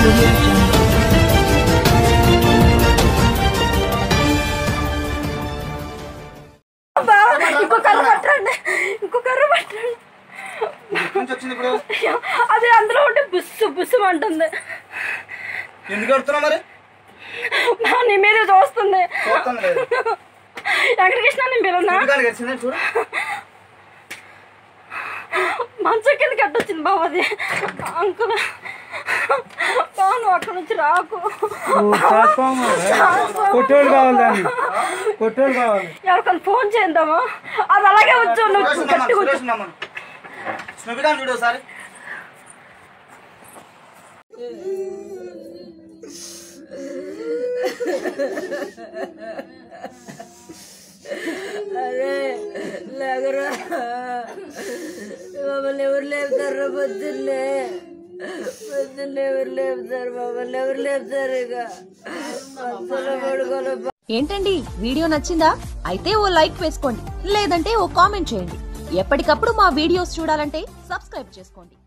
audio jungle. బావ ఇంకో కర్ర పట్టండి ఇంకో కర్ర పట్టండి ఎక్కడి నుంచి వచ్చింది ఇప్పుడు అయ్యో, అది అందులో ఉంటే బుస్సు బుస్సు అంటుంది ఎందుకు కడుతున్నావు మరి నా నీ మీద చూస్తుంది చూస్తాను లేదు ఎక్కడికి ఇచ్చినా నేను పిల్లనా ఎందుకని గడిచింది చూడు మంచం కింద కట్టొచ్చింది బాబు అది అంకుల్ బావ నువ్వు అక్కడ నుంచి రాకు కొట్టోళ్ళు కావాలి దాన్ని కొట్టోళ్ళు కావాలి ఎవరికైనా ఫోన్ చేద్దామా అది అలాగే వచ్చు నువ్వు గట్టి కూర్చో స్మిపిదాన్ని చూడు ఒకసారి అరే లేకరా మమ్మల్ని ఎవరు లేపుతారు పొద్దున్నే పొద్దున్నే ఎవరు లేపుతారు మమ్మల్ని ఎవరు లేపుతారు ఇక మధ్యలో పడుకోలే ఏంటండి వీడియో నచ్చిందా అయితే ఓ లైక్ వేసుకోండి లేదంటే ఓ కామెంట్ చేయండి ఎప్పటికప్పుడు మా వీడియోస్ చూడాలంటే సబ్స్క్రైబ్ చేసుకోండి